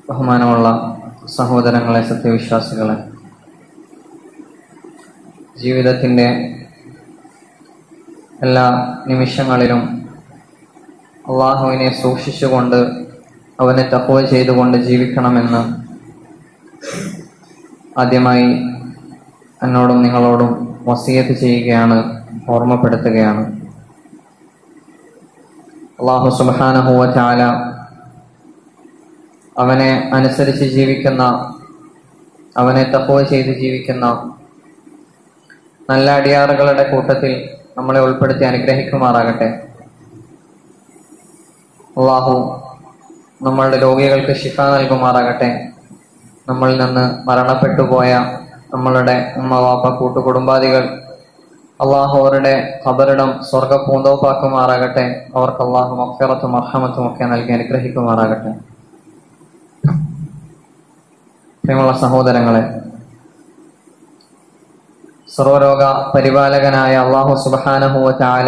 ബഹുമാനമുള്ള സഹോദരങ്ങളെ സത്യവിശ്വാസികളെ ജീവിതത്തിൻ്റെ എല്ലാ നിമിഷങ്ങളിലും അള്ളാഹുവിനെ സൂക്ഷിച്ചുകൊണ്ട് അവനെ തക്കുവ ചെയ്തുകൊണ്ട് ജീവിക്കണമെന്ന് ആദ്യമായി എന്നോടും നിങ്ങളോടും വസീയത്ത് ചെയ്യുകയാണ് ഓർമ്മപ്പെടുത്തുകയാണ് അള്ളാഹു സുബാനഹുവ ചാല അവനെ അനുസരിച്ച് ജീവിക്കുന്ന അവനെ തക്കുവ ചെയ്ത് ജീവിക്കുന്ന നല്ല അടിയാറുകളുടെ കൂട്ടത്തിൽ നമ്മളെ ഉൾപ്പെടുത്തി അനുഗ്രഹിക്കുമാറാകട്ടെ അള്ളാഹു നമ്മളുടെ രോഗികൾക്ക് ശിഫ നൽകുമാറാകട്ടെ നമ്മളിൽ നിന്ന് മരണപ്പെട്ടു പോയ നമ്മളുടെ ഉമ്മ വാപ്പ കൂട്ടുകുടുംബാദികൾ അള്ളാഹു അവരുടെ ഖബറിടം സ്വർഗ പൂന്തോപ്പാക്കുമാറാകട്ടെ അവർക്ക് അള്ളാഹു മഫിറത്തും അർഹമത്തും ഒക്കെ നൽകി അനുഗ്രഹിക്കുമാറാകട്ടെ പ്രിയമുള്ള സഹോദരങ്ങളെ സർവരോഗ പരിപാലകനായ അള്ളാഹു സുബാനഹുവ ചാല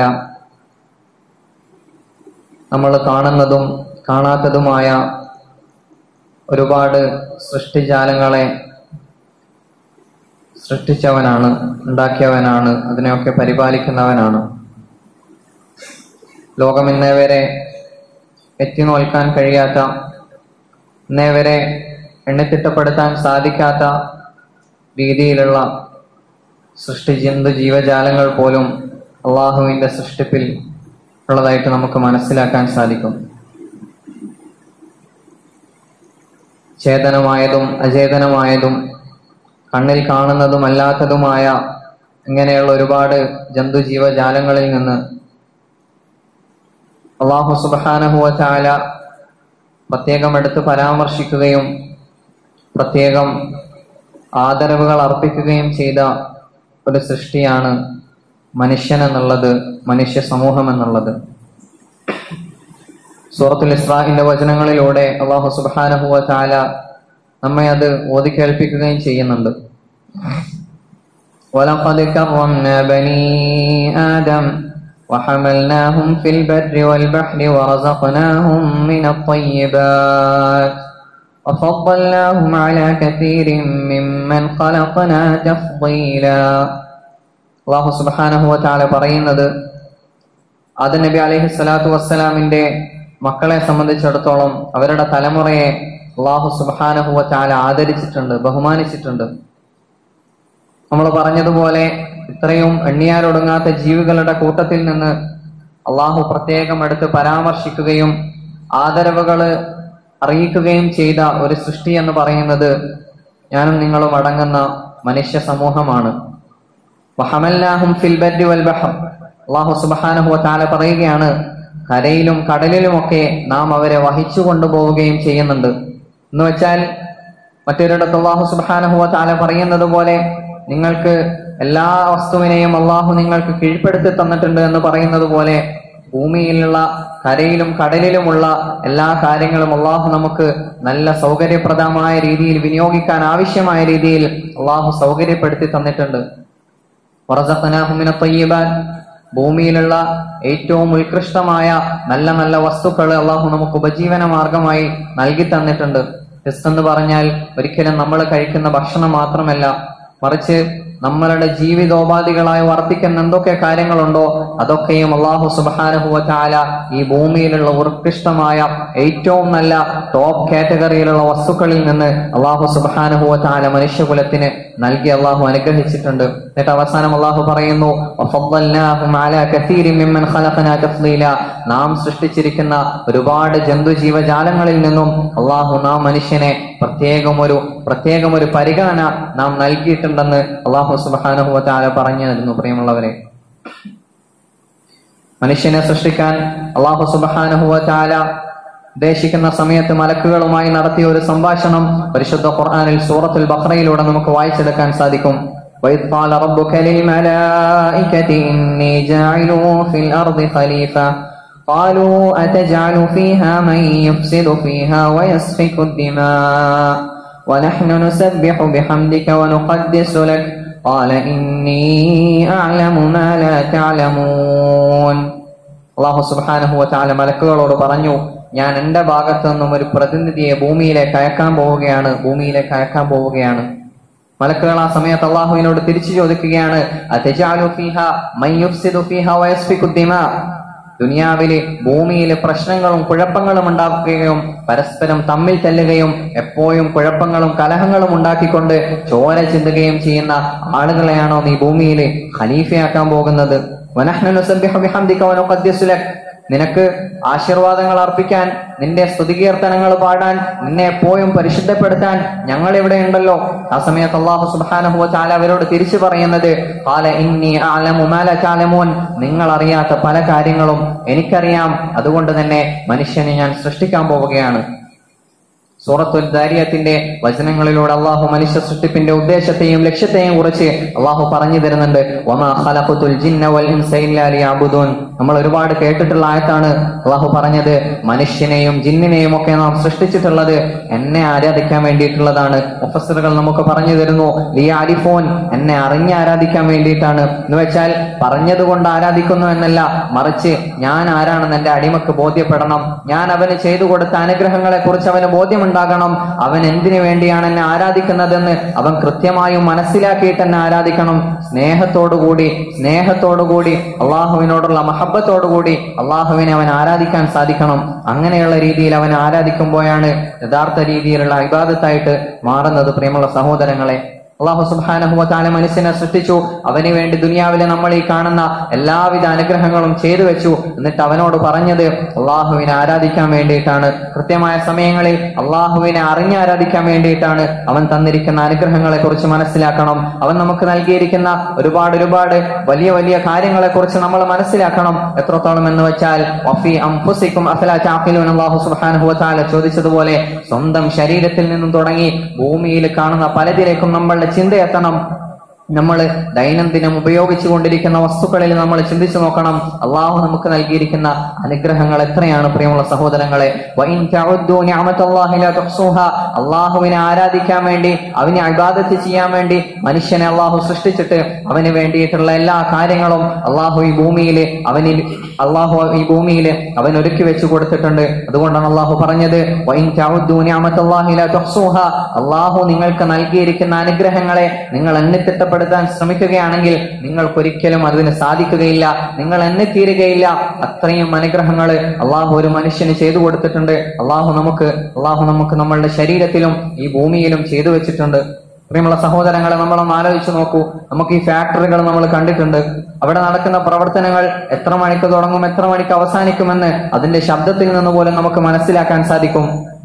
നമ്മൾ കാണുന്നതും കാണാത്തതുമായ ഒരുപാട് സൃഷ്ടിജാലങ്ങളെ സൃഷ്ടിച്ചവനാണ് ഉണ്ടാക്കിയവനാണ് അതിനെയൊക്കെ പരിപാലിക്കുന്നവനാണ് ലോകം ഇന്നേ വരെ എത്തി നോൽക്കാൻ കഴിയാത്ത ഇന്നേ വരെ എണ്ണിത്തിട്ടപ്പെടുത്താൻ സാധിക്കാത്ത രീതിയിലുള്ള സൃഷ്ടി ജന്തു ജീവജാലങ്ങൾ പോലും അള്ളാഹുവിന്റെ സൃഷ്ടിപ്പിൽ ഉള്ളതായിട്ട് നമുക്ക് മനസ്സിലാക്കാൻ സാധിക്കും ചേതനമായതും അചേതനമായതും കണ്ണിൽ കാണുന്നതും അല്ലാത്തതുമായ ഇങ്ങനെയുള്ള ഒരുപാട് ജന്തു ജീവജാലങ്ങളിൽ നിന്ന് അള്ളാഹു സുബാനഹുവ ചാല പ്രത്യേകം എടുത്ത് പരാമർശിക്കുകയും പ്രത്യേകം ആദരവുകൾ അർപ്പിക്കുകയും ചെയ്ത ഒരു സൃഷ്ടിയാണ് മനുഷ്യൻ എന്നുള്ളത് മനുഷ്യ സമൂഹം എന്നുള്ളത് സൂറത്തുൽ ഇസ്രാഹിന്റെ വചനങ്ങളിലൂടെ അള്ളാഹു സുബാനഹുവ ചാല നമ്മെ അത് ഓതി കേൾപ്പിക്കുകയും ചെയ്യുന്നുണ്ട് ولقد كرمنا بني آدم وحملناهم في البر والبحر ورزقناهم من الطيبات وفضلناهم على كثير ممن خلقنا تفضيلا അള്ളാഹു സുബാനഹുവ ചാല പറയുന്നത് അത് നബി അലൈഹി സ്വലാത്തു വസ്സലാമിന്റെ മക്കളെ സംബന്ധിച്ചിടത്തോളം അവരുടെ തലമുറയെ അള്ളാഹു സുബാനഹുവ ചാല ആദരിച്ചിട്ടുണ്ട് ബഹുമാനിച്ചിട്ടുണ്ട് നമ്മൾ പറഞ്ഞതുപോലെ ഇത്രയും എണ്ണിയാലൊടുങ്ങാത്ത ജീവികളുടെ കൂട്ടത്തിൽ നിന്ന് അള്ളാഹു പ്രത്യേകം എടുത്ത് പരാമർശിക്കുകയും ആദരവുകൾ അറിയിക്കുകയും ചെയ്ത ഒരു സൃഷ്ടി എന്ന് പറയുന്നത് ഞാനും നിങ്ങളും അടങ്ങുന്ന മനുഷ്യ സമൂഹമാണ് വഹമല്ലാഹും ഫിൽ ബർരി വൽ ബഹർ അള്ളാഹു സുബ്ഹാനഹു വതആല പറയുകയാണ് കരയിലും കടലിലുമൊക്കെ നാം അവരെ വഹിച്ചു കൊണ്ടുപോവുകയും ചെയ്യുന്നുണ്ട് എന്ന് വെച്ചാൽ മറ്റൊരിടത്ത് അള്ളാഹു സുബ്ഹാനഹു വതആല പറയുന്നത് പോലെ നിങ്ങൾക്ക് എല്ലാ വസ്തുവിനെയും അള്ളാഹു നിങ്ങൾക്ക് കീഴ്പ്പെടുത്തി തന്നിട്ടുണ്ട് എന്ന് പറയുന്നത് പോലെ ഭൂമിയിലുള്ള കരയിലും കടലിലുമുള്ള എല്ലാ കാര്യങ്ങളും അള്ളാഹു നമുക്ക് നല്ല സൗകര്യപ്രദമായ രീതിയിൽ വിനിയോഗിക്കാൻ ആവശ്യമായ രീതിയിൽ അള്ളാഹു സൗകര്യപ്പെടുത്തി തന്നിട്ടുണ്ട് വറസഖനാഹുമിന തയ്യബാൻ ഭൂമിയിലുള്ള ഏറ്റവും ഉത്കൃഷ്ടമായ നല്ല നല്ല വസ്തുക്കൾ അള്ളാഹു നമുക്ക് ഉപജീവന മാർഗമായി നൽകി തന്നിട്ടുണ്ട് ടെസ്റ്റ് എന്ന് പറഞ്ഞാൽ ഒരിക്കലും നമ്മൾ കഴിക്കുന്ന ഭക്ഷണം മാത്രമല്ല മറിച്ച് നമ്മളുടെ ജീവിതോപാധികളായി വർത്തിക്കുന്ന എന്തൊക്കെ കാര്യങ്ങളുണ്ടോ അതൊക്കെയും അള്ളാഹു സുബാനഹുവ ചാല ഈ ഭൂമിയിലുള്ള ഉത്കൃഷ്ടമായ ഏറ്റവും നല്ല ടോപ്പ് കാറ്റഗറിയിലുള്ള വസ്തുക്കളിൽ നിന്ന് അള്ളാഹു സുബാനഹുവ ചാല മനുഷ്യകുലത്തിന് നൽകി അള്ളാഹു അനുഗ്രഹിച്ചിട്ടുണ്ട് എന്നിട്ട് അവസാനം അള്ളാഹു പറയുന്നു നാം സൃഷ്ടിച്ചിരിക്കുന്ന ഒരുപാട് ജന്തു ജീവജാലങ്ങളിൽ നിന്നും അള്ളാഹു നാം മനുഷ്യനെ പ്രത്യേകം ഒരു പ്രത്യേകം ഒരു പരിഗണന നാം നൽകിയിട്ടുണ്ടെന്ന് അള്ളാഹു സുബാനുഹുവ താല പറഞ്ഞു തരുന്നു പ്രിയമുള്ളവരെ മനുഷ്യനെ സൃഷ്ടിക്കാൻ അള്ളാഹു സുബാനുഹുവ താല ഉദ്ദേശിക്കുന്ന സമയത്ത് മലക്കുകളുമായി നടത്തിയ ഒരു സംഭാഷണം പരിശുദ്ധ ഖുർആനിൽ സൂറത്തുൽ ബഖറയിലൂടെ നമുക്ക് വായിച്ചെടുക്കാൻ സാധിക്കും وإذ قال ربك للملائكة إني جاعل في الأرض خليفة قالوا أتجعل فيها من يفسد فيها ويسفك الدماء ونحن نسبح بحمدك ونقدس لك قال إني أعلم ما لا تعلمون അള്ളാഹു സുബാനഹു വച്ചാല മലക്കുകളോട് പറഞ്ഞു ഞാൻ എന്റെ ഭാഗത്തു നിന്നും ഒരു പ്രതിനിധിയെ ഭൂമിയിലേക്ക് അയക്കാൻ പോവുകയാണ് ഭൂമിയിലേക്ക് അയക്കാൻ പോവുകയാണ് മലക്കുകൾ ആ സമയത്ത് അള്ളാഹുവിനോട് തിരിച്ചു ചോദിക്കുകയാണ് "അതജഅലു ഫീഹാ മൻ യുഫ്സിദു ഫീഹാ വയസ്ഫിക്കു ദിമാ?" ദുനിയാവില് ഭൂമിയിൽ പ്രശ്നങ്ങളും കുഴപ്പങ്ങളും ഉണ്ടാക്കുകയും പരസ്പരം തമ്മിൽ തല്ലുകയും എപ്പോഴും കുഴപ്പങ്ങളും കലഹങ്ങളും ഉണ്ടാക്കിക്കൊണ്ട് ചോര ചിന്തുകയും ചെയ്യുന്ന ആളുകളെയാണോ നീ ഭൂമിയിൽ ഖലീഫയാക്കാൻ പോകുന്നത് വനഹ്നു നുസബ്ബിഹു ബിഹംദിക വനുഖദ്ദിസു ലക് നിനക്ക് ആശീർവാദങ്ങൾ അർപ്പിക്കാൻ നിന്റെ സ്തുതികീർത്തനങ്ങൾ പാടാൻ നിന്നെ എപ്പോഴും പരിശുദ്ധപ്പെടുത്താൻ ഞങ്ങൾ ഇവിടെ ഉണ്ടല്ലോ ആ സമയത്ത് അള്ളാഹു സുബ്ഹാനഹു വതആല അവരോട് തിരിച്ചു പറയുന്നത് ഖാല ഇന്നി അഅലമു മാ ലാ തഅലമൂൻ നിങ്ങൾ അറിയാത്ത പല കാര്യങ്ങളും എനിക്കറിയാം അതുകൊണ്ട് തന്നെ മനുഷ്യനെ ഞാൻ സൃഷ്ടിക്കാൻ പോവുകയാണ് സൂറത്തുൽ ദാരിയത്തിന്റെ വചനങ്ങളിലൂടെ അള്ളാഹു മനുഷ്യ സൃഷ്ടിപ്പിന്റെ ഉദ്ദേശത്തെയും ലക്ഷ്യത്തെയും കുറിച്ച് അള്ളാഹു പറഞ്ഞു തരുന്നുണ്ട് വമാ ഖലഖതുൽ ജിന്ന വൽ ഇൻസ ഇല്ലാ ലിയഅ്ബുദൂൻ നമ്മൾ ഒരുപാട് കേട്ടിട്ടുള്ള ആയത്താണ് അള്ളാഹു പറഞ്ഞത് മനുഷ്യനെയും ജിന്നിനെയും ഒക്കെ നാം സൃഷ്ടിച്ചിട്ടുള്ളത് എന്നെ ആരാധിക്കാൻ വേണ്ടിയിട്ടുള്ളതാണ് മുഫസ്സിറുകൾ നമുക്ക് പറഞ്ഞു തരുന്നു ലി ആരിഫോൻ എന്നെ അറിഞ്ഞ് ആരാധിക്കാൻ വേണ്ടിയിട്ടാണ് എന്ന് വെച്ചാൽ പറഞ്ഞതുകൊണ്ട് ആരാധിക്കുന്നു എന്നല്ല മറിച്ച് ഞാൻ ആരാണെന്ന് എന്റെ അടിമക്ക് ബോധ്യപ്പെടണം ഞാൻ അവന് ചെയ്തു കൊടുത്ത അനുഗ്രഹങ്ങളെ കുറിച്ച് അവന് ബോധ്യമുണ്ടാകണം അവൻ എന്തിനു വേണ്ടിയാണ് എന്നെ ആരാധിക്കുന്നതെന്ന് അവൻ കൃത്യമായും മനസ്സിലാക്കിയിട്ട് എന്നെ ആരാധിക്കണം സ്നേഹത്തോടുകൂടി സ്നേഹത്തോടുകൂടി അള്ളാഹുവിനോടുള്ള മഹബത്തോടുകൂടി അള്ളാഹുവിനെ അവൻ ആരാധിക്കാൻ സാധിക്കണം അങ്ങനെയുള്ള രീതിയിൽ അവൻ ആരാധിക്കുമ്പോഴാണ് യഥാർത്ഥ രീതിയിലുള്ള ഇബാദത്തായിട്ട് മാറുന്നത് പ്രിയമുള്ള സഹോദരങ്ങളെ അള്ളാഹു സുബാനഹുവത്താല മനുഷ്യനെ സൃഷ്ടിച്ചു അവന് വേണ്ടി ദുനിയാവിലെ നമ്മൾ ഈ കാണുന്ന എല്ലാവിധ അനുഗ്രഹങ്ങളും ചെയ്തു വെച്ചു എന്നിട്ട് അവനോട് പറഞ്ഞത് അള്ളാഹുവിനെ ആരാധിക്കാൻ വേണ്ടിയിട്ടാണ് കൃത്യമായ സമയങ്ങളിൽ അള്ളാഹുവിനെ അറിഞ്ഞ് ആരാധിക്കാൻ വേണ്ടിയിട്ടാണ് അവൻ തന്നിരിക്കുന്ന അനുഗ്രഹങ്ങളെ കുറിച്ച് മനസ്സിലാക്കണം അവൻ നമുക്ക് നൽകിയിരിക്കുന്ന ഒരുപാട് ഒരുപാട് വലിയ വലിയ കാര്യങ്ങളെ കുറിച്ച് നമ്മൾ മനസ്സിലാക്കണം എത്രത്തോളം എന്ന് വെച്ചാൽ വഫി അംഫുസിക്കും അഫലാ ചാഖിലൂൻ അള്ളാഹു സുബ്ഹാനഹു വതആല ചോദിച്ചതുപോലെ സ്വന്തം ശരീരത്തിൽ നിന്നും തുടങ്ങി ഭൂമിയിൽ കാണുന്ന പലതിലേക്കും നമ്മളുടെ ചിന്തയെത്തണം നമ്മൾ ദൈനംദിനം ഉപയോഗിച്ചു കൊണ്ടിരിക്കുന്ന വസ്തുക്കളിൽ നമ്മൾ ചിന്തിച്ചു നോക്കണം അള്ളാഹു നമുക്ക് നൽകിയിരിക്കുന്ന അനുഗ്രഹങ്ങൾ എത്രയാണ് പ്രിയമുള്ള സഹോദരങ്ങളെ വഇൻ തഉദ്ദു നിഅമതല്ലാഹി ലാ തുഹ്സുഹാ അള്ളാഹുവിനെ ആരാധിക്കാൻ വേണ്ടി അവനെ അബാദത്ത് ചെയ്യാൻ വേണ്ടി മനുഷ്യനെ അള്ളാഹു സൃഷ്ടിച്ചിട്ട് അവന് വേണ്ടിയിട്ടുള്ള എല്ലാ കാര്യങ്ങളും അള്ളാഹു ഈ ഭൂമിയിൽ അവനിൽ അള്ളാഹു ഈ ഭൂമിയിൽ അവൻ ഒരുക്കി വെച്ചു കൊടുത്തിട്ടുണ്ട് അതുകൊണ്ടാണ് അള്ളാഹു പറഞ്ഞത് വഇൻ തഉദ്ദു നിഅമതല്ലാഹി ലാ തുഹ്സുഹാ അള്ളാഹു നിങ്ങൾക്ക് നൽകിയിരിക്കുന്ന അനുഗ്രഹങ്ങളെ നിങ്ങൾ എണ്ണിത്തിട്ടപ്പെടുത്താൻ ശ്രമിക്കുകയാണെങ്കിൽ നിങ്ങൾക്കൊരിക്കലും അതിന് സാധിക്കുകയില്ല നിങ്ങൾ എണ്ണിത്തീരുകയില്ല അത്രയും അനുഗ്രഹങ്ങൾ അള്ളാഹു ഒരു മനുഷ്യന് ചെയ്തു കൊടുത്തിട്ടുണ്ട് അള്ളാഹു നമുക്ക് അള്ളാഹു നമുക്ക് നമ്മളുടെ ശരീരത്തിലും ഈ ഭൂമിയിലും ചെയ്തു വെച്ചിട്ടുണ്ട് പ്രിയമുള്ള സഹോദരങ്ങളെ നമ്മളൊന്ന് ആലോചിച്ച് നോക്കൂ നമുക്ക് ഈ ഫാക്ടറികൾ നമ്മൾ കണ്ടിട്ടുണ്ട് അവിടെ നടക്കുന്ന പ്രവർത്തനങ്ങൾ എത്ര മണിക്ക് തുടങ്ങും എത്ര മണിക്ക് അവസാനിക്കുമെന്ന് അതിന്റെ ശബ്ദത്തിൽ നിന്ന് പോലും നമുക്ക് മനസ്സിലാക്കാൻ സാധിക്കും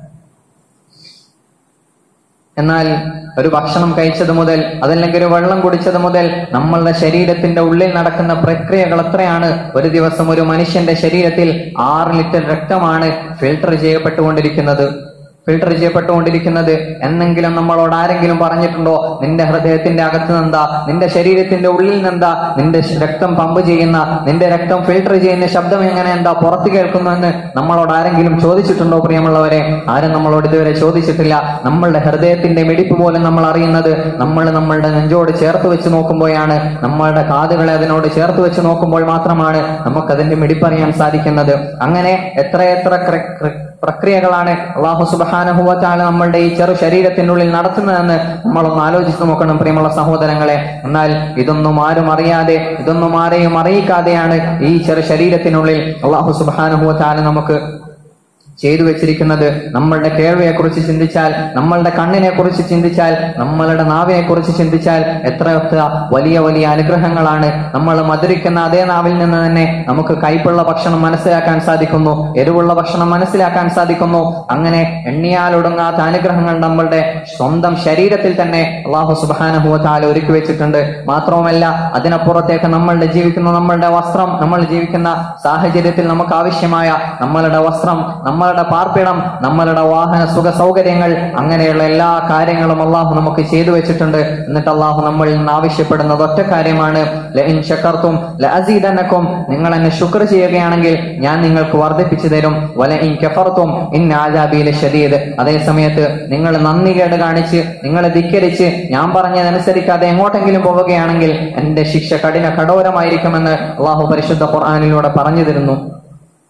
എന്നാൽ ഒരു ഭക്ഷണം കഴിച്ചത് മുതൽ അതല്ലെങ്കിൽ ഒരു വെള്ളം കുടിച്ചത് മുതൽ നമ്മളുടെ ശരീരത്തിന്റെ ഉള്ളിൽ നടക്കുന്ന പ്രക്രിയകൾ എത്രയാണ് ഒരു ദിവസം ഒരു മനുഷ്യന്റെ ശരീരത്തിൽ ആറ് ലിറ്റർ രക്തമാണ് ഫിൽട്ടർ ചെയ്യപ്പെട്ടുകൊണ്ടിരിക്കുന്നത് ഫിൽട്ടർ ചെയ്യപ്പെട്ടുകൊണ്ടിരിക്കുന്നത് എന്നെങ്കിലും നമ്മളോട് ആരെങ്കിലും പറഞ്ഞിട്ടുണ്ടോ നിന്റെ ഹൃദയത്തിന്റെ അകത്ത് നിന്നെന്താ നിന്റെ ശരീരത്തിന്റെ ഉള്ളിൽ നിന്നെന്താ നിന്റെ ശ- രക്തം പമ്പ് ചെയ്യുന്ന നിന്റെ രക്തം ഫിൽട്ടർ ചെയ്യുന്ന ശബ്ദം എങ്ങനെ എന്താ പുറത്ത് കേൾക്കുന്നു എന്ന് നമ്മളോട് ആരെങ്കിലും ചോദിച്ചിട്ടുണ്ടോ പ്രിയമുള്ളവരെ ആരും നമ്മളോട് ഇതുവരെ ചോദിച്ചിട്ടില്ല നമ്മളുടെ ഹൃദയത്തിന്റെ മിടിപ്പ് പോലും നമ്മൾ അറിയുന്നത് നമ്മൾ നമ്മളുടെ നെഞ്ചോട് ചേർത്ത് വെച്ച് നോക്കുമ്പോഴാണ് നമ്മളുടെ കാതുകളെ അതിനോട് ചേർത്ത് വെച്ച് നോക്കുമ്പോൾ മാത്രമാണ് നമുക്കതിന്റെ മിടിപ്പറിയാൻ സാധിക്കുന്നത് അങ്ങനെ എത്രയെത്ര ക്ര- ക്ര- പ്രക്രിയകളാണ് അള്ളാഹു സുബാനുഭവത്താല നമ്മളുടെ ഈ ചെറു ശരീരത്തിനുള്ളിൽ നടത്തുന്നതെന്ന് നമ്മളൊന്ന് ആലോചിച്ച് നോക്കണം പ്രിയമുള്ള സഹോദരങ്ങളെ എന്നാൽ ഇതൊന്നും ആരും അറിയാതെ ഇതൊന്നും ആരെയും അറിയിക്കാതെയാണ് ഈ ചെറു ശരീരത്തിനുള്ളിൽ അള്ളാഹു സുബാനുഭവത്താല നമുക്ക് ചെയ്തു വെച്ചിരിക്കുന്നത് നമ്മളുടെ കേൾവിയെ കുറിച്ച് ചിന്തിച്ചാൽ നമ്മളുടെ കണ്ണിനെ കുറിച്ച് ചിന്തിച്ചാൽ നമ്മളുടെ നാവിനെ കുറിച്ച് ചിന്തിച്ചാൽ എത്രയൊക്കെ വലിയ വലിയ അനുഗ്രഹങ്ങളാണ് നമ്മൾ മധുരിക്കുന്ന അതേ നാവിൽ നിന്ന് തന്നെ നമുക്ക് കയ്പുള്ള ഭക്ഷണം മനസ്സിലാക്കാൻ സാധിക്കുന്നു എരിവുള്ള ഭക്ഷണം മനസ്സിലാക്കാൻ സാധിക്കുന്നു അങ്ങനെ എണ്ണിയാലൊടുങ്ങാത്ത അനുഗ്രഹങ്ങൾ നമ്മളുടെ സ്വന്തം ശരീരത്തിൽ തന്നെ അള്ളാഹു സുബാനുഭവത്താൽ ഒരുക്കി വെച്ചിട്ടുണ്ട് മാത്രവുമല്ല അതിനപ്പുറത്തേക്ക് നമ്മളുടെ ജീവിക്കുന്ന നമ്മളുടെ വസ്ത്രം നമ്മൾ ജീവിക്കുന്ന സാഹചര്യത്തിൽ നമുക്ക് ആവശ്യമായ നമ്മളുടെ വസ്ത്രം നമ്മളുടെ പാർപ്പിടം നമ്മളുടെ വാഹന സുഖ സൗകര്യങ്ങൾ അങ്ങനെയുള്ള എല്ലാ കാര്യങ്ങളും അള്ളാഹു നമുക്ക് ചെയ്തു വെച്ചിട്ടുണ്ട് എന്നിട്ട് അള്ളാഹു നമ്മളിൽ നിന്ന് ആവശ്യപ്പെടുന്നത് ഒറ്റ കാര്യമാണ് ലഇൻ ശക്കർത്തും ലഅസീദന്നക്കും നിങ്ങൾ എന്നെ ശുക്ർ ചെയ്യുകയാണെങ്കിൽ ഞാൻ നിങ്ങൾക്ക് വർദ്ധിപ്പിച്ചു തരും വല ഇൻ കഫർത്തും ഇൻ ആജാബിയിലെ ഷദീദ് അതേ സമയത്ത് നിങ്ങൾ നന്ദി കേട് കാണിച്ച് നിങ്ങളെ ധിക്കരിച്ച് ഞാൻ പറഞ്ഞതനുസരിക്കാതെ എങ്ങോട്ടെങ്കിലും പോവുകയാണെങ്കിൽ എന്റെ ശിക്ഷ കഠിന കഠോരമായിരിക്കുമെന്ന് അള്ളാഹു പരിശുദ്ധ ഖുർആാനിലൂടെ പറഞ്ഞു തരുന്നു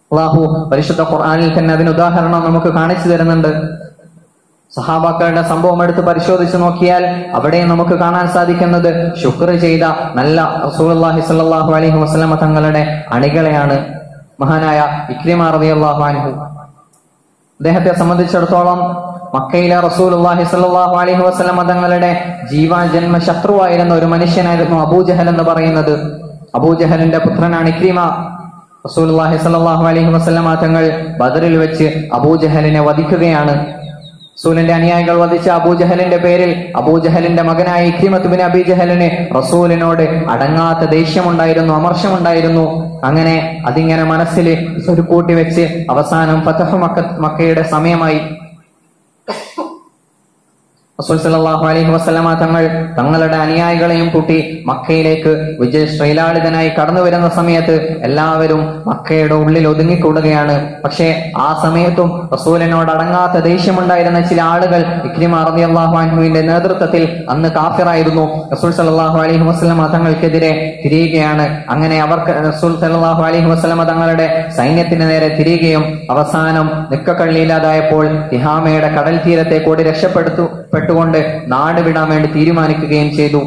അള്ളാഹു പരിശുദ്ധ ഖുർആനിൽ തന്നെ അതിന് ഉദാഹരണം നമുക്ക് കാണിച്ചു തരുന്നുണ്ട് സഹാബാക്കളുടെ സംഭവം എടുത്ത് പരിശോധിച്ച് നോക്കിയാൽ അവിടെ നമുക്ക് കാണാൻ സാധിക്കുന്നത് ശുക്ർ ചെയ്ത നല്ല റസൂലുള്ളാഹി സ്വല്ലല്ലാഹു അലൈഹി വസല്ലമ തങ്ങളുടെ അണികളെയാണ് മഹാനായ ഇക്രിമ റളിയല്ലാഹു അൻഹു അദ്ദേഹത്തെ സംബന്ധിച്ചിടത്തോളം മക്കയിലെ റസൂലുള്ളാഹി സ്വല്ലല്ലാഹു അലൈഹി വസല്ലമ തങ്ങളുടെ ജീവാജന്മ ശത്രുവായിരുന്ന ഒരു മനുഷ്യനായിരുന്നു അബൂജഹൽ എന്ന് പറയുന്നത് അബൂജഹലിന്റെ പുത്രനാണ് ഇക്രിമ റസൂലുള്ളാഹി സ്വല്ലല്ലാഹു അലൈഹി വസല്ലമ തങ്ങൾ ബദറിൽ വെച്ച് അബൂജഹലിനെ വധിക്കുകയാണ് റസൂലിന്റെ അനുയായികൾ വധിച്ച അബൂജഹലിന്റെ പേരിൽ അബൂജഹലിന്റെ മകനായ ഇക്രിമത്ത് ബിൻ അബീജഹലിന് റസൂലിനോട് അടങ്ങാത്ത ദേഷ്യമുണ്ടായിരുന്നു അമർഷമുണ്ടായിരുന്നു അങ്ങനെ അതിങ്ങനെ മനസ്സിൽ ഒരു കൂട്ടി വെച്ച് അവസാനം ഫതഹ് മക്ക മക്കയുടെ സമയമായി റസൂൽ സല്ലല്ലാഹു അലൈഹി വസല്ലമ തങ്ങൾ തങ്ങളുടെ അനുയായികളെയും കൂട്ടി മക്കയിലേക്ക് വിജയ ശ്രീലാളിതനായി കടന്നു വരുന്ന സമയത്ത് എല്ലാവരും മക്കയുടെ ഉള്ളിൽ ഒതുങ്ങിക്കൂടുകയാണ് പക്ഷേ ആ സമയത്തും റസൂലിനോട് അടങ്ങാത്ത ദേഷ്യമുണ്ടായിരുന്ന ചില ആളുകൾ ഇക്രിമ റളിയല്ലാഹു അൻഹുവിന്റെ നേതൃത്വത്തിൽ അന്ന് കാഫിറായിരുന്നു റസൂൽ സല്ലല്ലാഹു അലൈഹി വസല്ലമ തങ്ങൾക്കെതിരെ തിരിയുകയാണ് അങ്ങനെ അവർക്ക് റസൂൽ സല്ലല്ലാഹു അലൈഹി വസല്ലമ തങ്ങളുടെ സൈന്യത്തിന് നേരെ തിരിയുകയും അവസാനം നിക്കക്കള്ളിയില്ലാതായപ്പോൾ തിഹാമയുടെ കടൽ തീരത്തെ കൂടി രക്ഷപ്പെടുത്തു പെട്ടുകൊണ്ട് നാട് വിടാൻ വേണ്ടി തീരുമാനിക്കുകയും ചെയ്തു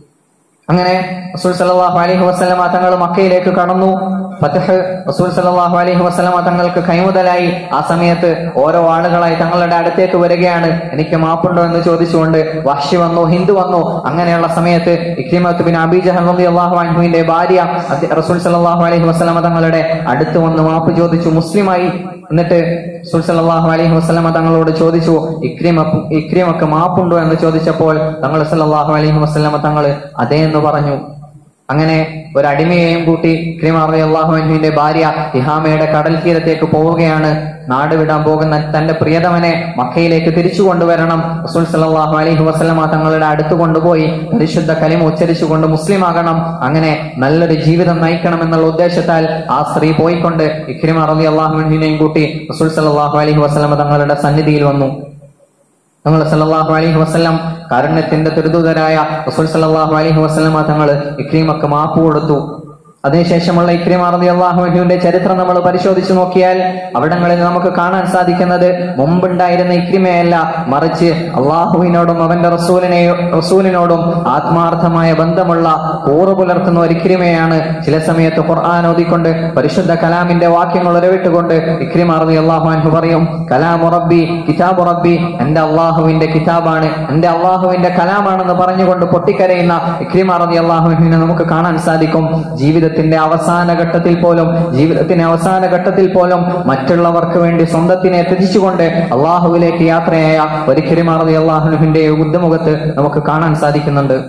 അങ്ങനെ റസൂൽ സല്ലല്ലാഹു അലൈഹി വസല്ലമ തങ്ങൾ മക്കയിലേക്ക് കടന്നു ഫതഹ് റസൂൽ സല്ലല്ലാഹു അലൈഹി വസല്ലമ തങ്ങൾക്ക് കൈമുതലായി ആ സമയത്ത് ഓരോ ആളുകളായി തങ്ങളുടെ അടുത്തേക്ക് വരികയാണ് എനിക്ക് മാപ്പുണ്ടോ എന്ന് ചോദിച്ചുകൊണ്ട് വഹ്ഷി വന്നു ഹിന്ദു വന്നു അങ്ങനെയുള്ള സമയത്ത് ഇക്രിമത്ത് ബിൻ അബി ജഹൽ റളിയല്ലാഹു അൻഹുവിന്റെ ഭാര്യ അത് റസൂൽ സല്ലല്ലാഹു അലൈഹി വസല്ലമ തങ്ങളുടെ അടുത്ത് വന്ന് മാപ്പ് ചോദിച്ചു മുസ്ലിമായി എന്നിട്ട് റസൂൽ സല്ലല്ലാഹു അലൈഹി വസല്ലമ തങ്ങളോട് ചോദിച്ചു ഇക്രിമ ഇക്രിമക്ക് മാപ്പുണ്ടോ എന്ന് ചോദിച്ചപ്പോൾ തങ്ങൾ സല്ലല്ലാഹു അലൈഹി വസല്ലമ തങ്ങൾ അതേ എന്ന് പറഞ്ഞു അങ്ങനെ ഒരു അടിമയെയും കൂട്ടി ഇക്രിമ റളിയല്ലാഹു അൻഹുവിന്റെ ഭാര്യ തിഹാമയുടെ കടൽ തീരത്തേക്ക് പോവുകയാണ് നാട് വിടാൻ പോകുന്ന തന്റെ പ്രിയതമനെ മക്കയിലേക്ക് തിരിച്ചു കൊണ്ടുവരണം റസൂൽ സല്ലല്ലാഹു അലൈഹി വസല്ലമ തങ്ങളുടെ അടുത്ത് കൊണ്ടുപോയി പരിശുദ്ധ കലിമ ഉച്ചരിച്ചുകൊണ്ട് മുസ്ലിം ആകണം അങ്ങനെ നല്ലൊരു ജീവിതം നയിക്കണം എന്നുള്ള ഉദ്ദേശത്താൽ ആ സ്ത്രീ പോയിക്കൊണ്ട് ഇക്രിമ റളിയല്ലാഹു അൻഹുവിനെയും കൂട്ടി റസൂൽ സല്ലല്ലാഹു അലൈഹി വസല്ലമ തങ്ങളുടെ സന്നിധിയിൽ വന്നു തങ്ങൾ സല്ലല്ലാഹു അലൈഹി വസല്ലം കാരുണ്യത്തിന്റെ തിരുദൂതരായ റസൂൽ സല്ലല്ലാഹു അലൈഹി വസല്ലമ തങ്ങൾ ഇക്രീമക്ക് മാപ്പ് കൊടുത്തു അതിനുശേഷമുള്ള ഇക്രീം അറബി അള്ളാഹുവിന്റെ ചരിത്രം നമ്മൾ പരിശോധിച്ചു നോക്കിയാൽ അവിടങ്ങളിൽ നമുക്ക് കാണാൻ സാധിക്കുന്നത് മുമ്പുണ്ടായിരുന്ന ഇക്രിമയല്ല മറിച്ച് അള്ളാഹുവിനോടും അവന്റെ റസൂലിനെയോ റസൂലിനോടും ആത്മാർത്ഥമായ ബന്ധമുള്ള കൂറു പുലർത്തുന്ന ഒരു ഇക്രിമയാണ് ചില സമയത്ത് ഖുർആൻ ഓതിക്കൊണ്ട് പരിശുദ്ധ കലാമിന്റെ വാക്യങ്ങൾ ഉരവിട്ടുകൊണ്ട് ഇക്രിം അറബി അള്ളാഹു അൻഹു പറയും കലാമു റബ്ബി കിതാബു റബ്ബി എന്റെ അള്ളാഹുവിന്റെ കിതാബാണ് എന്റെ അള്ളാഹുവിന്റെ കലാമാണെന്ന് പറഞ്ഞുകൊണ്ട് പൊട്ടിക്കരയുന്ന ഇക്രിം അറബി അള്ളാഹുവിനെ നമുക്ക് കാണാൻ സാധിക്കും ജീവിതത്തിന്റെ അവസാന ഘട്ടത്തിൽ പോലും ജീവിതത്തിന്റെ അവസാന ഘട്ടത്തിൽ പോലും മറ്റുള്ളവർക്ക് വേണ്ടി സ്വന്തത്തിനെ ത്യജിച്ചുകൊണ്ട് അള്ളാഹുവിലേക്ക് യാത്രയായ ഒരു ഇക്രിം അറബി അള്ളാഹുവിന്റെ ബുദ്ധിമുഖത്ത് നമുക്ക് കാണാൻ സാധിക്കുന്നുണ്ട്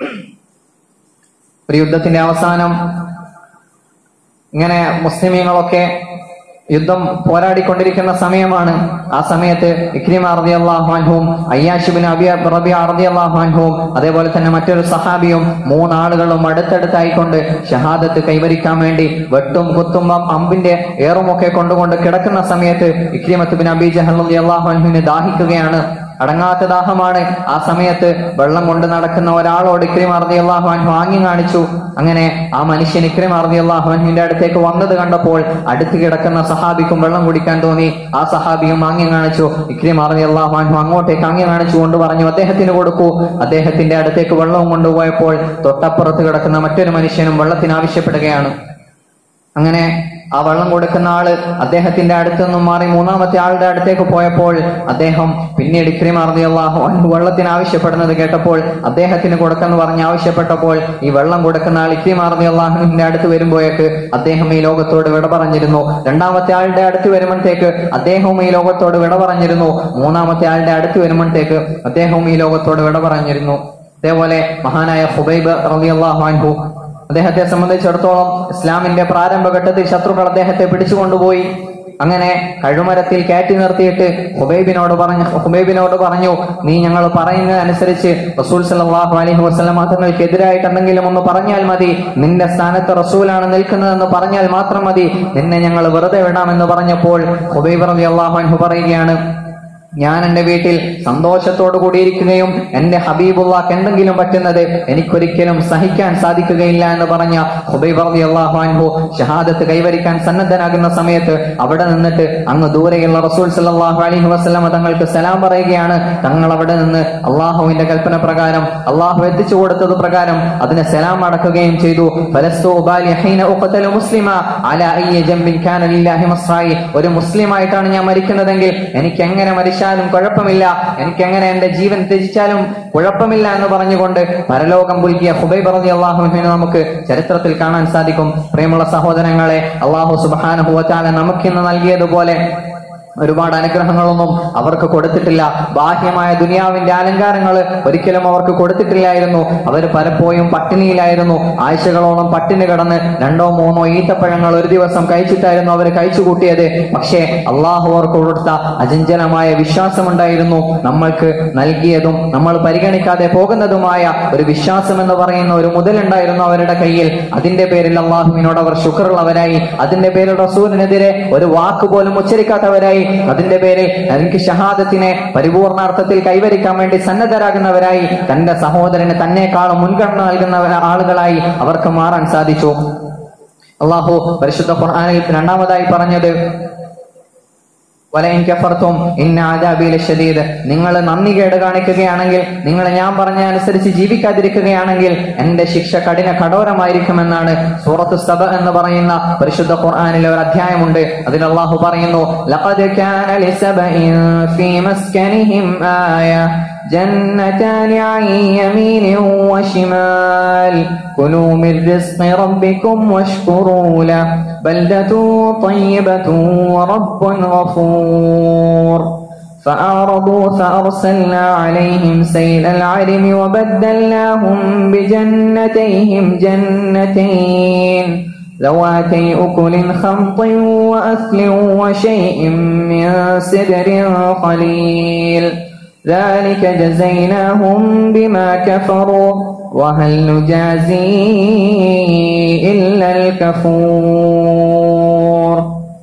ഒരു യുദ്ധത്തിന്റെ അവസാനം ഇങ്ങനെ മുസ്ലിമീങ്ങളൊക്കെ യുദ്ധം പോരാടിക്കൊണ്ടിരിക്കുന്ന സമയമാണ് ആ സമയത്ത് ഇക്രിമ റതി അള്ളാഹുനും അയ്യാഷിബിൻ അബി റബി റതി അള്ളാഹുനും അതേപോലെ തന്നെ മറ്റൊരു സഹാബിയും മൂന്നാളുകളും അടുത്തടുത്തായിക്കൊണ്ട് ഷഹാദത്ത് കൈവരിക്കാൻ വേണ്ടി വെട്ടും കുത്തും അം- അമ്പിന്റെ ഏറുമൊക്കെ കൊണ്ടുകൊണ്ട് കിടക്കുന്ന സമയത്ത് ഇക്രിമത്ത് ബിൻ അബി ജഹൽ റതി അള്ളാഹുനുവിന് ദാഹിക്കുകയാണ് അടങ്ങാത്ത ദാഹമാണ് ആ സമയത്ത് വെള്ളം കൊണ്ട് നടക്കുന്ന ഒരാളോട് ഇക്രിം അറബി അള്ളാഹു അൻഹു ആംഗ്യം കാണിച്ചു അങ്ങനെ ആ മനുഷ്യൻ ഇക്രിം അറബി അള്ളാഹു അൻഹുവിന്റെ അടുത്തേക്ക് വന്നത് കണ്ടപ്പോൾ അടുത്ത് കിടക്കുന്ന സഹാബിക്കും വെള്ളം കുടിക്കാൻ തോന്നി ആ സഹാബിയും ആംഗ്യം കാണിച്ചു ഇക്രിം അറബി അള്ളാഹു അൻഹു അങ്ങോട്ടേക്ക് ആംഗ്യം കാണിച്ചു കൊണ്ട് പറഞ്ഞു അദ്ദേഹത്തിന് കൊടുക്കൂ അദ്ദേഹത്തിന്റെ അടുത്തേക്ക് വെള്ളവും കൊണ്ടുപോയപ്പോൾ തൊട്ടപ്പുറത്ത് കിടക്കുന്ന മറ്റൊരു മനുഷ്യനും വെള്ളത്തിന് ആവശ്യപ്പെടുകയാണ് അങ്ങനെ ആ വെള്ളം കൊടുക്കുന്ന ആള് അദ്ദേഹത്തിന്റെ അടുത്ത് നിന്നും മാറി മൂന്നാമത്തെ ആളുടെ അടുത്തേക്ക് പോയപ്പോൾ അദ്ദേഹം പിന്നീട് ഇക്രിം അള്ളാഹു അൻഹു വെള്ളത്തിന് ആവശ്യപ്പെടുന്നത് കേട്ടപ്പോൾ അദ്ദേഹത്തിന് കൊടുക്കെന്ന് പറഞ്ഞ് ആവശ്യപ്പെട്ടപ്പോൾ ഈ വെള്ളം കൊടുക്കുന്ന ആൾ ഇക്രിം അള്ളാഹുവിന്റെ അടുത്ത് വരുമ്പോഴേക്ക് അദ്ദേഹം ഈ ലോകത്തോട് വിട പറഞ്ഞിരുന്നു രണ്ടാമത്തെ ആളുടെ അടുത്ത് വരുമ്പോഴത്തേക്ക് അദ്ദേഹവും ഈ ലോകത്തോട് വിട പറഞ്ഞിരുന്നു മൂന്നാമത്തെ ആളുടെ അടുത്ത് വരുമ്പോഴത്തേക്ക് അദ്ദേഹവും ഈ ലോകത്തോട് വിട പറഞ്ഞിരുന്നു അതേപോലെ മഹാനായ ഹുബൈബ് റളിയല്ലാഹു അൻഹു അദ്ദേഹത്തെ സംബന്ധിച്ചിടത്തോളം ഇസ്ലാമിന്റെ പ്രാരംഭഘട്ടത്തിൽ ശത്രുക്കൾ അദ്ദേഹത്തെ പിടിച്ചുകൊണ്ടുപോയി അങ്ങനെ കഴുമരത്തിൽ കയറ്റി നിർത്തിയിട്ട് ഹുബൈബിനോട് പറഞ്ഞു ഹുബൈബിനോട് പറഞ്ഞു നീ ഞങ്ങൾ പറയുന്നതനുസരിച്ച് റസൂൽ സല്ലല്ലാഹു അലൈഹി വസല്ലം തങ്ങൾക്ക് എതിരായിട്ട് എന്തെങ്കിലും ഒന്ന് പറഞ്ഞാൽ മതി നിന്റെ സ്ഥാനത്ത് റസൂലാണ് നിൽക്കുന്നതെന്ന് പറഞ്ഞാൽ മാത്രം മതി നിന്നെ ഞങ്ങൾ വെറുതെ വിടാമെന്ന് പറഞ്ഞപ്പോൾ ഹുബൈബ് റളിയല്ലാഹു അൻഹു പറയുകയാണ് ഞാൻ എന്റെ വീട്ടിൽ സന്തോഷത്തോടു കൂടിയിരിക്കുകയും എന്റെ ഹബീബുള്ളാക്ക് എന്തെങ്കിലും പറ്റുന്നത് എനിക്കൊരിക്കലും സഹിക്കാൻ സാധിക്കുകയില്ല എന്ന് പറഞ്ഞ ഹുബൈബ് റളിയല്ലാഹു അൻഹു ഷഹാദത്ത് കൈവരിക്കാൻ സന്നദ്ധനാകുന്ന സമയത്ത് അവിടെ നിന്നിട്ട് അങ്ങ് ദൂരെയുള്ള റസൂൽ സല്ലല്ലാഹു അലൈഹി വസല്ലമ തങ്ങൾക്ക് സലാം പറയുകയാണ് തങ്ങൾ അവിടെ നിന്ന് അള്ളാഹുവിന്റെ കൽപ്പന പ്രകാരം അള്ളാഹു എത്തിച്ചു കൊടുത്തത് പ്രകാരം അതിന് സലാം അടക്കുകയും ചെയ്തു ഫലസ്തു ഉബാലി ഹീന ഉഖ്തലു മുസ്ലിമ അലാ അയ്യ ജംബിൻ കാന ലില്ലാഹി മസ്റായി ഒരു മുസ്ലിമായിട്ടാണ് ഞാൻ മരിക്കുന്നതെങ്കിൽ എനിക്ക് എങ്ങനെ മരിച്ചാലും കുഴപ്പമില്ല എനിക്ക് എങ്ങനെ എന്റെ ജീവൻ ത്യജിച്ചാലും കുഴപ്പമില്ല എന്ന് പറഞ്ഞുകൊണ്ട് പരലോകം പുൽകിയ ഹുബൈബ് റളി അള്ളാഹുവിനെ നമുക്ക് ചരിത്രത്തിൽ കാണാൻ സാധിക്കും പ്രിയമുള്ള സഹോദരങ്ങളെ അള്ളാഹു സുബ്ഹാനഹു വതആല നമുക്കിന്ന് നൽകിയതുപോലെ ഒരുപാട് അനുഗ്രഹങ്ങളൊന്നും അവർക്ക് കൊടുത്തിട്ടില്ല ബാഹ്യമായ ദുനിയാവിന്റെ അലങ്കാരങ്ങൾ ഒരിക്കലും അവർക്ക് കൊടുത്തിട്ടില്ലായിരുന്നു അവർ പലപ്പോഴും പട്ടിണിയിലായിരുന്നു ആഴ്ചകളോളം പട്ടിണി കിടന്ന് രണ്ടോ മൂന്നോ ഈത്തപ്പഴങ്ങൾ ഒരു ദിവസം കഴിച്ചിട്ടായിരുന്നു അവർ കഴിച്ചു കൂട്ടിയത് പക്ഷേ അള്ളാഹു അവർക്ക് കൊടുത്ത അചഞ്ചലമായ വിശ്വാസമുണ്ടായിരുന്നു നമ്മൾക്ക് നൽകിയതും നമ്മൾ പരിഗണിക്കാതെ പോകുന്നതുമായ ഒരു വിശ്വാസം എന്ന് പറയുന്ന ഒരു മുതലുണ്ടായിരുന്നു അവരുടെ കയ്യിൽ അതിന്റെ പേരിൽ അള്ളാഹുവിനോട് അവർ ശുക്രുള്ളവരായി അതിന്റെ പേരിൽ റസൂലിനെതിരെ ഒരു വാക്ക് പോലും ഉച്ചരിക്കാത്തവരായി അതിന്റെ പേരിൽ എനിക്ക് ഷഹാദത്തിനെ പരിപൂർണാർത്ഥത്തിൽ കൈവരിക്കാൻ വേണ്ടി സന്നദ്ധരാകുന്നവരായി തന്റെ സഹോദരന് തന്നെക്കാളും മുൻഗണന നൽകുന്ന ആളുകളായി അവർക്ക് മാറാൻ സാധിച്ചു അള്ളാഹു പരിശുദ്ധ ഖുർആനിൽ രണ്ടാമതായി പറഞ്ഞത് വലയിൻ കഫർത്തും ഇന്ന ആദാബി ലശദീദ് നിങ്ങൾ നന്ദി കേട് കാണിക്കുകയാണെങ്കിൽ നിങ്ങൾ ഞാൻ പറഞ്ഞ അനുസരിച്ച് ജീവിക്കാതിരിക്കുകയാണെങ്കിൽ എന്റെ ശിക്ഷ കഠിന കഠോരമായിരിക്കുമെന്നാണ് സൂറത്ത് സബ എന്ന് പറയുന്ന പരിശുദ്ധ ഖുർആനിലെ ഒരു അധ്യായമുണ്ട് അതിൽ അള്ളാഹു പറയുന്നു ലഖദ് കാന ലിസബഇൻ ഫീ മസ്കനിഹിം ആയ جنتان عن يمين وشمال كلوا من رزق ربكم واشكروا له بلدة طيبة ورب غفور فأعرضوا فأرسلنا عليهم سيل العرم وبدلناهم بجنتيهم جنتين ذواتي أكل خمط وأثل وشيء من سدر قليل ذلك جزيناهم بما كفروا وهل نجازي إلا الكفور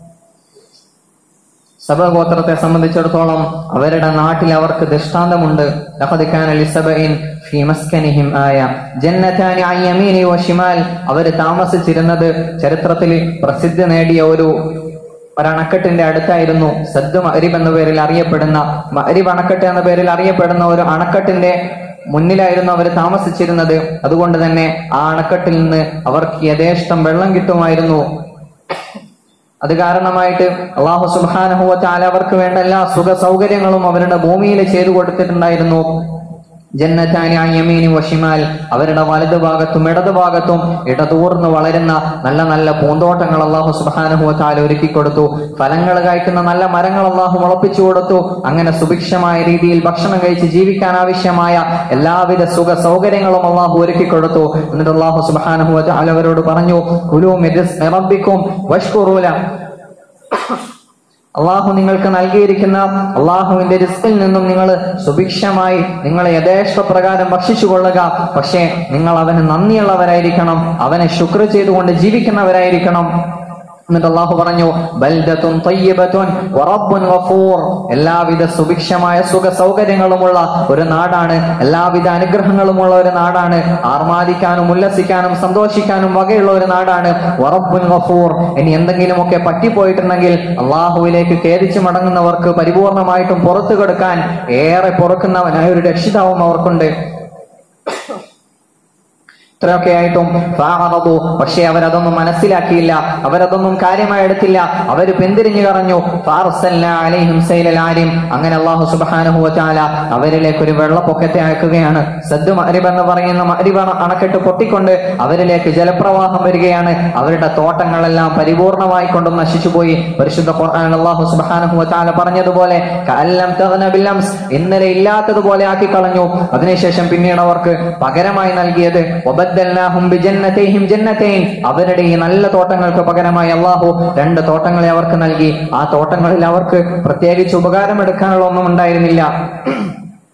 സബഗോത്രത്തെ സംബന്ധിച്ചിടത്തോളം അവരുടെ നാട്ടിൽ അവർക്ക് ദൃഷ്ടാന്തമുണ്ട് ലഖദ് കാന ലിസബഇൻ ഫീ മസ്കനിഹിം ആയ ജന്നതാനി അൻ യമീനി വശിമാൽ അവർ താമസിച്ചിരുന്നത് ചരിത്രത്തിൽ പ്രസിദ്ധി നേടിയ ഒരു ഒരണക്കെട്ടിന്റെ അടുത്തായിരുന്നു സദ് മഹരിബ് എന്ന പേരിൽ അറിയപ്പെടുന്ന മഹരിബ് അണക്കെട്ട് എന്ന പേരിൽ അറിയപ്പെടുന്ന ഒരു അണക്കെട്ടിന്റെ മുന്നിലായിരുന്നു അവർ താമസിച്ചിരുന്നത് അതുകൊണ്ട് തന്നെ ആ അണക്കെട്ടിൽ നിന്ന് അവർക്ക് യഥേഷ്ടം വെള്ളം കിട്ടുമായിരുന്നു അത് കാരണമായിട്ട് അള്ളാഹു സുബാനഹുവത്താല അവർക്ക് വേണ്ട എല്ലാ സുഖ സൗകര്യങ്ങളും അവരുടെ ഭൂമിയിൽ ചെയ്തു കൊടുത്തിട്ടുണ്ടായിരുന്നു ജന്നത്താനി യമീനി വഷിമാൽ അവരുടെ വലതു ഭാഗത്തും ഇടതു ഭാഗത്തും ഇടതൂർന്ന് വളരുന്ന നല്ല നല്ല പൂന്തോട്ടങ്ങൾ അള്ളാഹു സുബാനുഹുവത്താല ഒരുക്കി കൊടുത്തു ഫലങ്ങൾ കായ്ക്കുന്ന നല്ല മരങ്ങൾ അള്ളാഹു മുളപ്പിച്ചു കൊടുത്തു അങ്ങനെ സുഭിക്ഷമായ രീതിയിൽ ഭക്ഷണം കഴിച്ച് ജീവിക്കാൻ ആവശ്യമായ എല്ലാവിധ സുഖ സൗകര്യങ്ങളും അള്ളാഹു ഒരുക്കി കൊടുത്തു എന്നിട്ട് അള്ളാഹു സുബാനുഹുവത്താല അവരോട് പറഞ്ഞു കുലു മിറബിക്കും വഷ്കുറൂല അള്ളാഹു നിങ്ങൾക്ക് നൽകിയിരിക്കുന്ന അള്ളാഹുവിന്റെ റിസ്കിൽ നിന്നും നിങ്ങൾ സുഭിക്ഷമായി നിങ്ങൾ യഥേഷ്ട പ്രകാരം ഭക്ഷിച്ചു കൊള്ളുക പക്ഷേ നിങ്ങൾ അവന് നന്ദിയുള്ളവരായിരിക്കണം അവനെ ശുക്ർ ചെയ്തുകൊണ്ട് ജീവിക്കുന്നവരായിരിക്കണം എന്നിട്ട് അള്ളാഹു പറഞ്ഞു ബൽദത്തുൻ തയ്യിബത്തുൻ വറബ്ബുൻ ഗഫൂർ എല്ലാവിധ സുഭിക്ഷമായ സുഖ സൗകര്യങ്ങളുമുള്ള ഒരു നാടാണ് എല്ലാവിധ അനുഗ്രഹങ്ങളുമുള്ള ഒരു നാടാണ് ആർമാദിക്കാനും ഉല്ലസിക്കാനും സന്തോഷിക്കാനും വകയുള്ള ഒരു നാടാണ് വറബ്ബുൻ ഗഫൂർ ഇനി എന്തെങ്കിലുമൊക്കെ പറ്റിപ്പോയിട്ടുണ്ടെങ്കിൽ അള്ളാഹുവിലേക്ക് ഖേദിച്ചു മടങ്ങുന്നവർക്ക് പരിപൂർണമായിട്ടും പുറത്തു കൊടുക്കാൻ ഏറെ പൊറുക്കുന്നവനായ ഒരു രക്ഷിതാവും അവർക്കുണ്ട് ഇത്രയൊക്കെ ആയിട്ടും ഫാറബു പക്ഷെ അവരതൊന്നും മനസ്സിലാക്കിയില്ല അവരതൊന്നും കാര്യമായി എടുത്തില്ല അവര് പിന്തിരിഞ്ഞു കറഞ്ഞു ഫാർസൽനാ അലൈഹിം സൈലൽ ആലിം അങ്ങനെ അള്ളാഹു സുബ്ഹാനഹു വതആല അവരിലേക്ക് ഒരു വെള്ളപ്പൊക്കത്തെ അയക്കുകയാണ് സദ്ദു മഅരിബ് എന്ന് പറയുന്ന മഅരിബ് അണ- അണക്കെട്ട് പൊട്ടിക്കൊണ്ട് അവരിലേക്ക് ജലപ്രവാഹം വരികയാണ് അവരുടെ തോട്ടങ്ങളെല്ലാം പരിപൂർണമായി കൊണ്ടും നശിച്ചുപോയി പരിശുദ്ധ ഖുർആൻ അള്ളാഹു സുബ്ഹാനഹു വതആല പറഞ്ഞതുപോലെ കഅല്ലം തഗ്ന ബില്ലംസ് ഇന്നലെ ഇല്ലാത്തതുപോലെ ആക്കി കളഞ്ഞു അതിനുശേഷം പിന്നീട് അവർക്ക് പകരമായി നൽകിയത് വബദ്ദൽനാഹും ബിജന്നതൈഹിം ജന്നതൈൻ അവരുടെ ഈ നല്ല തോട്ടങ്ങൾക്ക് പകരമായി അള്ളാഹു രണ്ട് തോട്ടങ്ങളെ അവർക്ക് നൽകി ആ തോട്ടങ്ങളിൽ അവർക്ക് പ്രത്യേകിച്ച് ഉപകാരമെടുക്കാനുള്ള ഒന്നും ഉണ്ടായിരുന്നില്ല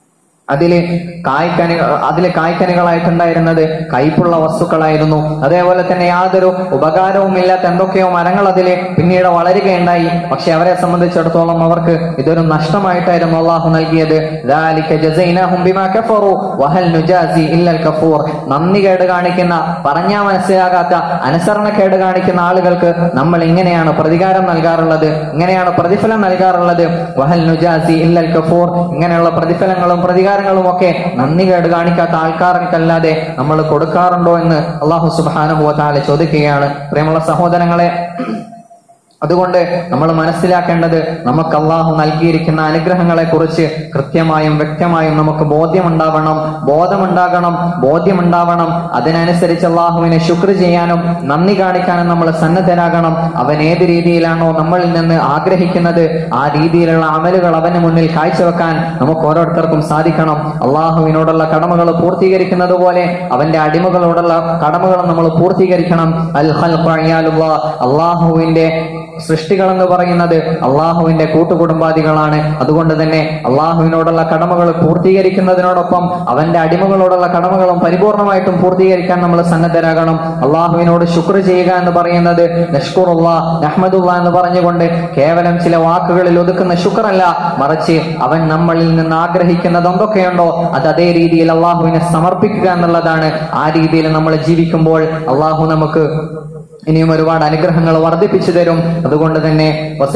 അതില് കായ്ക്കനി അതിലെ കായ്ക്കനികളായിട്ടുണ്ടായിരുന്നത് കയ്പുള്ള വസ്തുക്കളായിരുന്നു അതേപോലെ തന്നെ യാതൊരു ഉപകാരവും ഇല്ലാത്ത എന്തൊക്കെയോ മരങ്ങൾ അതിൽ പിന്നീട് വളരുകയുണ്ടായി പക്ഷെ അവരെ സംബന്ധിച്ചിടത്തോളം അവർക്ക് ഇതൊരു നഷ്ടമായിട്ടായിരുന്നു അള്ളാഹു നൽകിയത് ذَلِكَ جَزَيْنَاهُمْ بِمَا كَفَرُوا وَهَلْ نُجَازِي إِلَّا الْكَفُورَ നന്ദി കേട് കാണിക്കുന്ന പറഞ്ഞാൽ മനസ്സിലാകാത്ത അനുസരണക്കേട് കാണിക്കുന്ന ആളുകൾക്ക് നമ്മൾ ഇങ്ങനെയാണ് പ്രതികാരം നൽകാറുള്ളത് ഇങ്ങനെയാണ് പ്രതിഫലം നൽകാറുള്ളത് വഹൽ നുജാസി ഇല്ലൽ കഫൂർ ഇങ്ങനെയുള്ള പ്രതിഫലങ്ങളും പ്രതികാരങ്ങളും ഒക്കെ നന്ദി കേട് കാണിക്കാത്ത ആൾക്കാർക്കല്ലാതെ നമ്മൾ കൊടുക്കാറുണ്ടോ എന്ന് അള്ളാഹു സുബാനുഭവ താല ചോദിക്കുകയാണ് പ്രിയമുള്ള സഹോദരങ്ങളെ അതുകൊണ്ട് നമ്മൾ മനസ്സിലാക്കേണ്ടത് നമുക്ക് അള്ളാഹു നൽകിയിരിക്കുന്ന അനുഗ്രഹങ്ങളെ കുറിച്ച് കൃത്യമായും വ്യക്തമായും നമുക്ക് ബോധ്യമുണ്ടാവണം ബോധമുണ്ടാകണം ബോധ്യമുണ്ടാവണം അതിനനുസരിച്ച് അള്ളാഹുവിനെ ശുക്ർ ചെയ്യാനും നന്ദി കാണിക്കാനും നമ്മൾ സന്നദ്ധരാകണം അവൻ ഏത് രീതിയിലാണോ നമ്മളിൽ നിന്ന് ആഗ്രഹിക്കുന്നത് ആ രീതിയിലുള്ള അമലുകൾ അവന് മുന്നിൽ കാഴ്ചവെക്കാൻ നമുക്ക് ഓരോരുത്തർക്കും സാധിക്കണം അള്ളാഹുവിനോടുള്ള കടമകൾ പൂർത്തീകരിക്കുന്നത് പോലെ അവന്റെ അടിമകളോടുള്ള കടമകൾ നമ്മൾ പൂർത്തീകരിക്കണം അൽ അള്ളാഹുവിന്റെ സൃഷ്ടികൾ എന്ന് പറയുന്നത് അള്ളാഹുവിന്റെ കൂട്ടുകുടുംബാദികളാണ് അതുകൊണ്ട് തന്നെ അള്ളാഹുവിനോടുള്ള കടമകൾ പൂർത്തീകരിക്കുന്നതിനോടൊപ്പം അവന്റെ അടിമകളോടുള്ള കടമകളും പരിപൂർണമായിട്ടും പൂർത്തീകരിക്കാൻ നമ്മൾ സന്നദ്ധരാകണം അള്ളാഹുവിനോട് ശുക്ർ ചെയ്യുക എന്ന് പറയുന്നത് നഷ്കുറുള്ള നഹ്മദുള്ള എന്ന് പറഞ്ഞുകൊണ്ട് കേവലം ചില വാക്കുകളിൽ ഒതുക്കുന്ന ശുക്രല്ല മറിച്ച് അവൻ നമ്മളിൽ നിന്ന് ആഗ്രഹിക്കുന്നത് എന്തൊക്കെയുണ്ടോ അത് അതേ രീതിയിൽ അള്ളാഹുവിനെ സമർപ്പിക്കുക എന്നുള്ളതാണ് ആ രീതിയിൽ നമ്മൾ ജീവിക്കുമ്പോൾ അള്ളാഹു നമുക്ക് ഇനിയും ഒരുപാട് അനുഗ്രഹങ്ങൾ വർദ്ധിപ്പിച്ചു തരും അതുകൊണ്ട് തന്നെ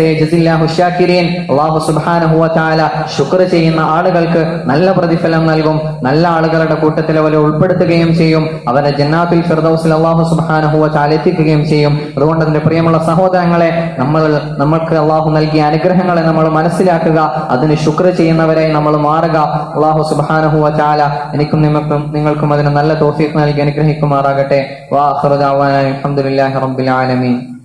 അള്ളാഹു സുബാനഹുവ താല ശുക്ർ ചെയ്യുന്ന ആളുകൾക്ക് നല്ല പ്രതിഫലം നൽകും നല്ല ആളുകളുടെ കൂട്ടത്തിൽ അവരെ ഉൾപ്പെടുത്തുകയും ചെയ്യും അവരെ ജന്നാത്തുൽ ഫിർദൌസിൽ അള്ളാഹു സുബാനഹുവ താല എത്തിക്കുകയും ചെയ്യും അതുകൊണ്ട് തന്നെ പ്രിയമുള്ള സഹോദരങ്ങളെ നമ്മൾ നമ്മൾക്ക് അള്ളാഹു നൽകിയ അനുഗ്രഹങ്ങളെ നമ്മൾ മനസ്സിലാക്കുക അതിന് ശുക്ർ ചെയ്യുന്നവരായി നമ്മൾ മാറുക അള്ളാഹു സുബാനഹുവ താല എനിക്കും നിങ്ങൾക്കും നിങ്ങൾക്കും അതിന് നല്ല തോഫീക്ക് നൽകി അനുഗ്രഹിക്കുമാറാകട്ടെ വാഹുദാവാൻ അലഹമുല്ലാ رب العالمين